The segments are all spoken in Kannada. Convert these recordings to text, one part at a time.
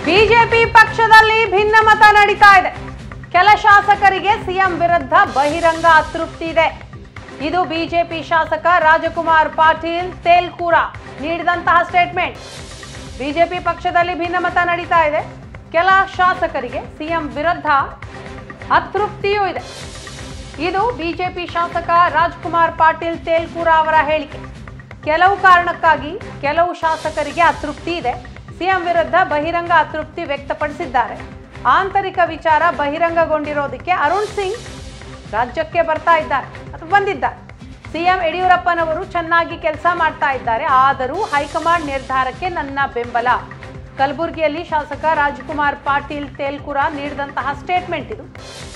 ಬಿಜೆಪಿ ಪಕ್ಷದಲ್ಲಿ ಭಿನ್ನಮತ ನಡೀತಾ ಇದೆ ಕೆಲ ಶಾಸಕರಿಗೆ ಸಿಎಂ ವಿರುದ್ಧ ಬಹಿರಂಗ ಅತೃಪ್ತಿ ಇದೆ ಇದು ಬಿಜೆಪಿ ಶಾಸಕ ರಾಜಕುಮಾರ್ ಪಾಟೀಲ್ ತೇಲ್ಕೂರ ನೀಡಿದಂತಹ ಸ್ಟೇಟ್ಮೆಂಟ್ ಬಿಜೆಪಿ ಪಕ್ಷದಲ್ಲಿ ಭಿನ್ನಮತ ನಡೀತಾ ಇದೆ ಕೆಲ ಶಾಸಕರಿಗೆ ಸಿಎಂ ವಿರುದ್ಧ ಅತೃಪ್ತಿಯೂ ಇದೆ ಇದು ಬಿಜೆಪಿ ಶಾಸಕ ರಾಜ್ಕುಮಾರ್ ಪಾಟೀಲ್ ತೇಲ್ಕೂರ ಅವರ ಹೇಳಿಕೆ ಕೆಲವು ಕಾರಣಕ್ಕಾಗಿ ಕೆಲವು ಶಾಸಕರಿಗೆ ಅತೃಪ್ತಿ ಇದೆ ಸಿಎಂ ವಿರುದ್ಧ ಬಹಿರಂಗ ಅತೃಪ್ತಿ ವ್ಯಕ್ತಪಡಿಸಿದ್ದಾರೆ ಆಂತರಿಕ ವಿಚಾರ ಬಹಿರಂಗಗೊಂಡಿರೋದಕ್ಕೆ ಅರುಣ್ ಸಿಂಗ್ ರಾಜ್ಯಕ್ಕೆ ಬರ್ತಾ ಇದ್ದಾರೆ ಅಥವಾ ಬಂದಿದ್ದಾರೆ ಸಿಎಂ ಯಡಿಯೂರಪ್ಪನವರು ಚೆನ್ನಾಗಿ ಕೆಲಸ ಮಾಡ್ತಾ ಇದ್ದಾರೆ ಆದರೂ ಹೈಕಮಾಂಡ್ ನಿರ್ಧಾರಕ್ಕೆ ನನ್ನ ಬೆಂಬಲ ಕಲಬುರಗಿಯಲ್ಲಿ ಶಾಸಕ ರಾಜ್ಕುಮಾರ್ ಪಾಟೀಲ್ ತೇಲ್ಕುರ ನೀಡಿದಂತಹ ಸ್ಟೇಟ್ಮೆಂಟ್ ಇದು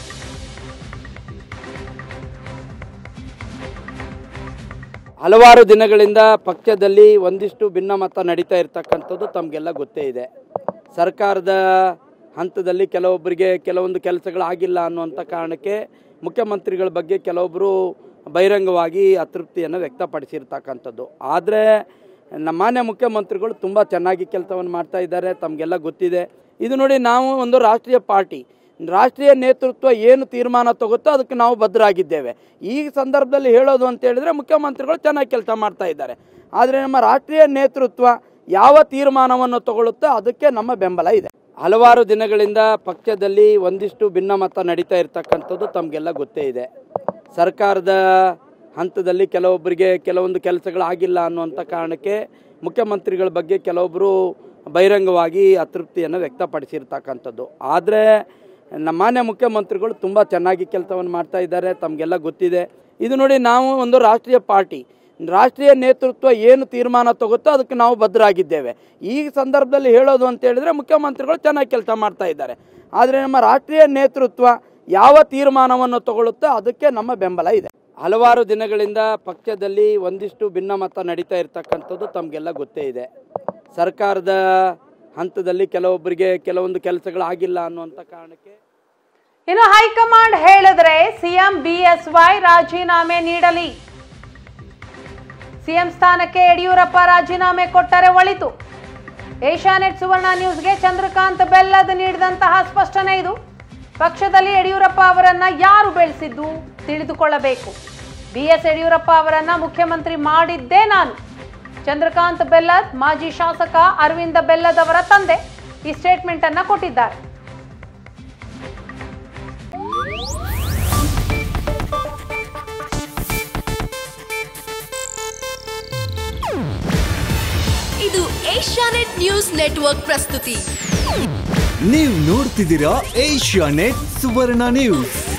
ಹಲವಾರು ದಿನಗಳಿಂದ ಪಕ್ಷದಲ್ಲಿ ಒಂದಿಷ್ಟು ಭಿನ್ನಮತ ನಡೀತಾ ಇರ್ತಕ್ಕಂಥದ್ದು ತಮಗೆಲ್ಲ ಗೊತ್ತೇ ಇದೆ ಸರ್ಕಾರದ ಹಂತದಲ್ಲಿ ಕೆಲವೊಬ್ಬರಿಗೆ ಕೆಲವೊಂದು ಕೆಲಸಗಳಾಗಿಲ್ಲ ಅನ್ನುವಂಥ ಕಾರಣಕ್ಕೆ ಮುಖ್ಯಮಂತ್ರಿಗಳ ಬಗ್ಗೆ ಕೆಲವೊಬ್ಬರು ಬಹಿರಂಗವಾಗಿ ಅತೃಪ್ತಿಯನ್ನು ವ್ಯಕ್ತಪಡಿಸಿರ್ತಕ್ಕಂಥದ್ದು ಆದರೆ ನಮ್ಮ ಮಾನ್ಯ ಮುಖ್ಯಮಂತ್ರಿಗಳು ತುಂಬ ಚೆನ್ನಾಗಿ ಕೆಲಸವನ್ನು ಮಾಡ್ತಾ ಇದ್ದಾರೆ ತಮಗೆಲ್ಲ ಗೊತ್ತಿದೆ ಇದು ನೋಡಿ ನಾವು ಒಂದು ರಾಷ್ಟ್ರೀಯ ಪಾರ್ಟಿ ರಾಷ್ಟ್ರೀಯ ನೇತೃತ್ವ ಏನು ತೀರ್ಮಾನ ತಗುತ್ತೋ ಅದಕ್ಕೆ ನಾವು ಬದ್ಧರಾಗಿದ್ದೇವೆ ಈ ಸಂದರ್ಭದಲ್ಲಿ ಹೇಳೋದು ಅಂತ ಹೇಳಿದ್ರೆ ಮುಖ್ಯಮಂತ್ರಿಗಳು ಚೆನ್ನಾಗಿ ಕೆಲಸ ಮಾಡ್ತಾ ಇದ್ದಾರೆ ಆದರೆ ನಮ್ಮ ರಾಷ್ಟ್ರೀಯ ನೇತೃತ್ವ ಯಾವ ತೀರ್ಮಾನವನ್ನು ತಗೊಳ್ಳುತ್ತೋ ಅದಕ್ಕೆ ನಮ್ಮ ಬೆಂಬಲ ಇದೆ ಹಲವಾರು ದಿನಗಳಿಂದ ಪಕ್ಷದಲ್ಲಿ ಒಂದಿಷ್ಟು ಭಿನ್ನಮತ ನಡೀತಾ ಇರ್ತಕ್ಕಂಥದ್ದು ತಮಗೆಲ್ಲ ಗೊತ್ತೇ ಇದೆ ಸರ್ಕಾರದ ಹಂತದಲ್ಲಿ ಕೆಲವೊಬ್ಬರಿಗೆ ಕೆಲವೊಂದು ಕೆಲಸಗಳಾಗಿಲ್ಲ ಅನ್ನುವಂಥ ಕಾರಣಕ್ಕೆ ಮುಖ್ಯಮಂತ್ರಿಗಳ ಬಗ್ಗೆ ಕೆಲವೊಬ್ಬರು ಬಹಿರಂಗವಾಗಿ ಅತೃಪ್ತಿಯನ್ನು ವ್ಯಕ್ತಪಡಿಸಿರ್ತಕ್ಕಂಥದ್ದು ಆದರೆ ನಮ್ಮ ಮಾನ್ಯ ಮುಖ್ಯಮಂತ್ರಿಗಳು ತುಂಬ ಚೆನ್ನಾಗಿ ಕೆಲಸವನ್ನು ಮಾಡ್ತಾ ಇದ್ದಾರೆ ತಮಗೆಲ್ಲ ಗೊತ್ತಿದೆ ಇದು ನೋಡಿ ನಾವು ಒಂದು ರಾಷ್ಟ್ರೀಯ ಪಾರ್ಟಿ ರಾಷ್ಟ್ರೀಯ ನೇತೃತ್ವ ಏನು ತೀರ್ಮಾನ ತಗುತ್ತೋ ಅದಕ್ಕೆ ನಾವು ಬದ್ಧರಾಗಿದ್ದೇವೆ ಈ ಸಂದರ್ಭದಲ್ಲಿ ಹೇಳೋದು ಅಂತ ಹೇಳಿದ್ರೆ ಮುಖ್ಯಮಂತ್ರಿಗಳು ಚೆನ್ನಾಗಿ ಕೆಲಸ ಮಾಡ್ತಾ ಇದ್ದಾರೆ ಆದರೆ ನಮ್ಮ ರಾಷ್ಟ್ರೀಯ ನೇತೃತ್ವ ಯಾವ ತೀರ್ಮಾನವನ್ನು ತಗೊಳ್ಳುತ್ತೋ ಅದಕ್ಕೆ ನಮ್ಮ ಬೆಂಬಲ ಇದೆ ಹಲವಾರು ದಿನಗಳಿಂದ ಪಕ್ಷದಲ್ಲಿ ಒಂದಿಷ್ಟು ಭಿನ್ನಮತ ನಡೀತಾ ಇರ್ತಕ್ಕಂಥದ್ದು ತಮಗೆಲ್ಲ ಗೊತ್ತೇ ಇದೆ ಸರ್ಕಾರದ ಹಂತದಲ್ಲಿ ಕೆಲವೊಬ್ಬರಿಗೆ ಕೆಲವೊಂದು ಕೆಲಸಗಳಾಗಿಲ್ಲ ಅನ್ನುವಂಥ ಕಾರಣಕ್ಕೆ ಇನ್ನು ಹೈಕಮಾಂಡ್ ಹೇಳಿದ್ರೆ ಸಿಎಂ ಬಿಎಸ್ವೈ ರಾಜೀನಾಮೆ ನೀಡಲಿ ಸಿಎಂ ಸ್ಥಾನಕ್ಕೆ ಯಡಿಯೂರಪ್ಪ ರಾಜೀನಾಮೆ ಕೊಟ್ಟರೆ ಒಳಿತು ಏಷ್ಯಾನೆಟ್ ಸುವರ್ಣ ನ್ಯೂಸ್ಗೆ ಚಂದ್ರಕಾಂತ್ ಬೆಲ್ಲದ್ ನೀಡಿದಂತಹ ಸ್ಪಷ್ಟನೆ ಇದು ಪಕ್ಷದಲ್ಲಿ ಯಡಿಯೂರಪ್ಪ ಅವರನ್ನ ಯಾರು ಬೆಳೆಸಿದ್ದು ತಿಳಿದುಕೊಳ್ಳಬೇಕು ಬಿಎಸ್ ಯಡಿಯೂರಪ್ಪ ಅವರನ್ನ ಮುಖ್ಯಮಂತ್ರಿ ಮಾಡಿದ್ದೇ ನಾನು ಚಂದ್ರಕಾಂತ್ ಬೆಲ್ಲದ್ ಮಾಜಿ ಶಾಸಕ ಅರವಿಂದ ಬೆಲ್ಲದ್ ಅವರ ತಂದೆ ಈ ಸ್ಟೇಟ್ಮೆಂಟ್ ಅನ್ನ ಕೊಟ್ಟಿದ್ದಾರೆ ಇದು ಏಷ್ಯಾನೆಟ್ ನ್ಯೂಸ್ ನೆಟ್ವರ್ಕ್ ಪ್ರಸ್ತುತಿ ನೀವು ನೋಡ್ತಿದ್ದೀರಾ ಏಷ್ಯಾ ನೆಟ್ ಸುವರ್ಣ ನ್ಯೂಸ್